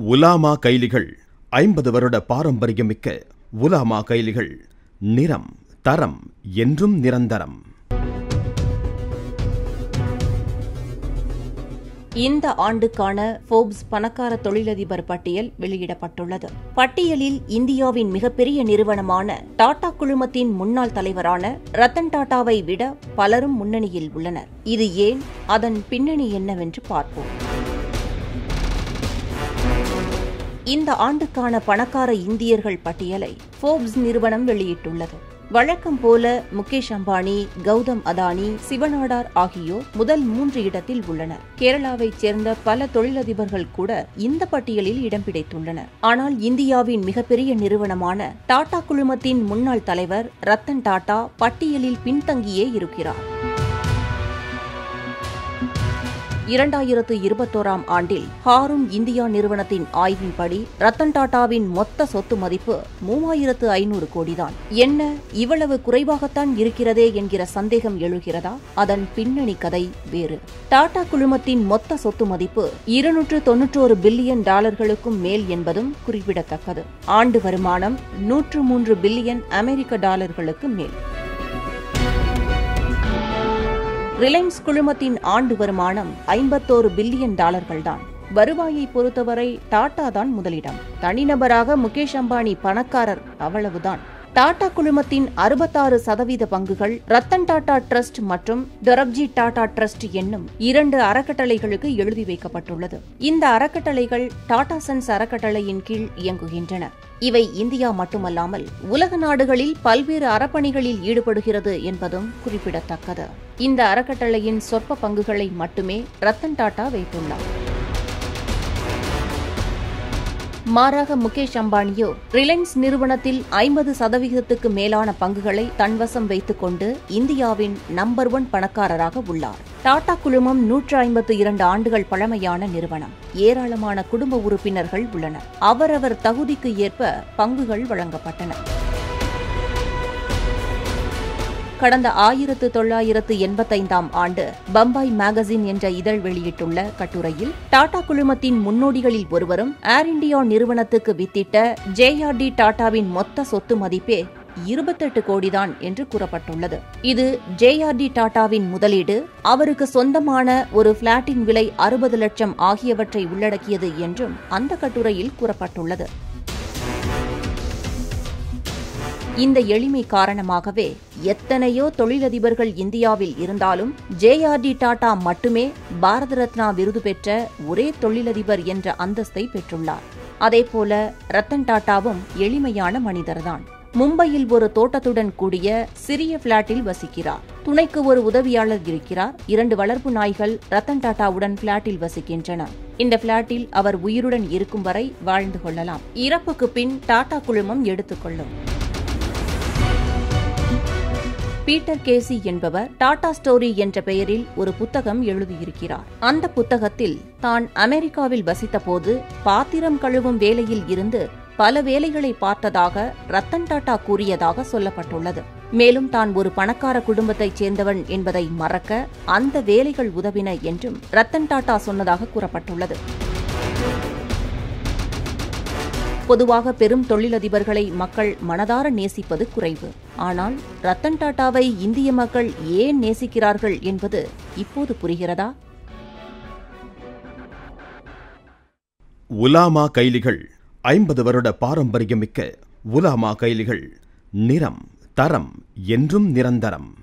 உலாமா கைலிகள் ஐம்பது வருட பாரம்பரியமிக்க உலாமா கைலிகள் நிறம் தரம் என்றும் நிரந்தரம் இந்த ஆண்டுக்கான ஃபோர்ப்ஸ் பணக்கார தொழிலதிபர் பட்டியல் வெளியிடப்பட்டுள்ளது பட்டியலில் இந்தியாவின் மிகப்பெரிய நிறுவனமான டாடா குழுமத்தின் முன்னாள் தலைவரான ரத்தன் டாடாவை விட பலரும் முன்னணியில் உள்ளனர் இது ஏன் அதன் பின்னணி என்னவென்று பார்ப்போம் இந்த ஆண்டுக்கான பணக்கார இந்தியர்கள் பட்டியலை ஃபோர்ப்ஸ் நிறுவனம் வெளியிட்டுள்ளது வழக்கம் போல முகேஷ் அம்பானி கௌதம் அதானி சிவநாடார் ஆகியோர் முதல் மூன்று இடத்தில் உள்ளனர் கேரளாவைச் சேர்ந்த பல தொழிலதிபர்கள் கூட இந்த பட்டியலில் இடம் பிடித்துள்ளனர் ஆனால் இந்தியாவின் மிகப்பெரிய நிறுவனமான டாடா குழுமத்தின் முன்னாள் தலைவர் ரத்தன் டாடா பட்டியலில் பின்தங்கியே இருக்கிறார் இரண்டாயிரத்து இருபத்தோராம் ஆண்டில் ஹாரும் இந்தியா நிறுவனத்தின் ஆய்வின்படி ரத்தன் டாடாவின் மொத்த சொத்து மதிப்பு மூவாயிரத்து ஐநூறு கோடிதான் என்ன இவ்வளவு குறைவாகத்தான் இருக்கிறதே என்கிற சந்தேகம் எழுகிறதா அதன் பின்னணி கதை வேறு டாடா குழுமத்தின் மொத்த சொத்து மதிப்பு இருநூற்று தொன்னூற்றோரு பில்லியன் டாலர்களுக்கும் மேல் என்பதும் குறிப்பிடத்தக்கது ஆண்டு வருமானம் நூற்று மூன்று பில்லியன் அமெரிக்க டாலர்களுக்கு மேல் ரிலையன்ஸ் குழுமத்தின் ஆண்டு வருமானம் ஐம்பத்தோரு பில்லியன் டாலர்கள்தான் வருவாயை பொறுத்தவரை டாடா தான் முதலிடம் தனிநபராக முகேஷ் அம்பானி பணக்காரர் அவ்வளவுதான் டாடா குழுமத்தின் அறுபத்தாறு சதவீத பங்குகள் ரத்தன் டாடா ட்ரஸ்ட் மற்றும் டொரப்ஜி டாடா ட்ரஸ்ட் என்னும் இரண்டு அறக்கட்டளைகளுக்கு எழுதி வைக்கப்பட்டுள்ளது இந்த அறக்கட்டளைகள் டாடா சன்ஸ் அறக்கட்டளையின் கீழ் இயங்குகின்றன இவை இந்தியா மட்டுமல்லாமல் உலக நாடுகளில் பல்வேறு அறப்பணிகளில் ஈடுபடுகிறது என்பதும் குறிப்பிடத்தக்கது இந்த அறக்கட்டளையின் சொற்ப பங்குகளை மட்டுமே ரத்தன் டாடா வைத்துள்ளார் மாறாக முகேஷ் அம்பானியோ ரிலையன்ஸ் நிறுவனத்தில் ஐம்பது சதவிகிதத்துக்கு மேலான பங்குகளை தன்வசம் வைத்துக் கொண்டு இந்தியாவின் நம்பர் ஒன் பணக்காரராக உள்ளார் டாடா குழுமம் நூற்று ஐம்பத்து இரண்டு ஆண்டுகள் பழமையான நிறுவனம் ஏராளமான குடும்ப உறுப்பினர்கள் உள்ளனர் அவரவர் தகுதிக்கு ஏற்ப பங்குகள் வழங்கப்பட்டன கடந்த ஆயிரத்து தொள்ளாயிரத்து எண்பத்தைந்தாம் ஆண்டு பம்பாய் மேகசின் என்ற இதழ் வெளியிட்டுள்ள கட்டுரையில் டாடா குழுமத்தின் முன்னோடிகளில் ஒருவரும் ஏர் இண்டியா நிறுவனத்துக்கு வித்திட்ட ஜேஆர்டி டாடாவின் மொத்த சொத்து மதிப்பே இருபத்தெட்டு கோடிதான் என்று கூறப்பட்டுள்ளது இது ஜேஆர்டி டாடாவின் முதலீடு அவருக்கு சொந்தமான ஒரு பிளாட்டின் விலை அறுபது லட்சம் ஆகியவற்றை உள்ளடக்கியது என்றும் அந்த கட்டுரையில் கூறப்பட்டுள்ளது இந்த எளிமை காரணமாகவே எத்தனையோ தொழிலதிபர்கள் இந்தியாவில் இருந்தாலும் ஜேஆர்டி டாடா மட்டுமே பாரத ரத்னா விருது பெற்ற ஒரே தொழிலதிபர் என்ற அந்தஸ்தை பெற்றுள்ளார் அதேபோல ரத்தன் டாடாவும் எளிமையான மனிதர்தான் மும்பையில் ஒரு தோட்டத்துடன் கூடிய சிறிய பிளாட்டில் வசிக்கிறார் துணைக்கு ஒரு உதவியாளர் இருக்கிறார் இரண்டு வளர்ப்பு நாய்கள் ரத்தன் டாடாவுடன் பிளாட்டில் வசிக்கின்றன இந்த பிளாட்டில் அவர் உயிருடன் இருக்கும் வரை வாழ்ந்து கொள்ளலாம் இறப்புக்கு பின் டாடா குழுமம் எடுத்துக்கொள்ளும் பீட்டர் கேசி என்பவர் டாடா ஸ்டோரி என்ற பெயரில் ஒரு புத்தகம் எழுதியிருக்கிறார் அந்த புத்தகத்தில் தான் அமெரிக்காவில் வசித்தபோது பாத்திரம் கழுவும் வேலையில் இருந்து பல வேலைகளை பார்த்ததாக ரத்தன் டாடா கூறியதாக சொல்லப்பட்டுள்ளது மேலும் தான் ஒரு பணக்கார குடும்பத்தைச் சேர்ந்தவன் என்பதை மறக்க அந்த வேலைகள் உதவின என்றும் ரத்தன் டாடா சொன்னதாக கூறப்பட்டுள்ளது பொதுவாக பெரும் தொழிலதிபர்களை மக்கள் மனதார நேசிப்பது குறைவு ஆனால் ரத்தன் டாடாவை இந்திய மக்கள் ஏன் நேசிக்கிறார்கள் என்பது இப்போது புரிகிறதா உலாமா கைலிகள் ஐம்பது வருட பாரம்பரியமிக்க உலாமா கைலிகள் நிறம் தரம் என்றும் நிரந்தரம்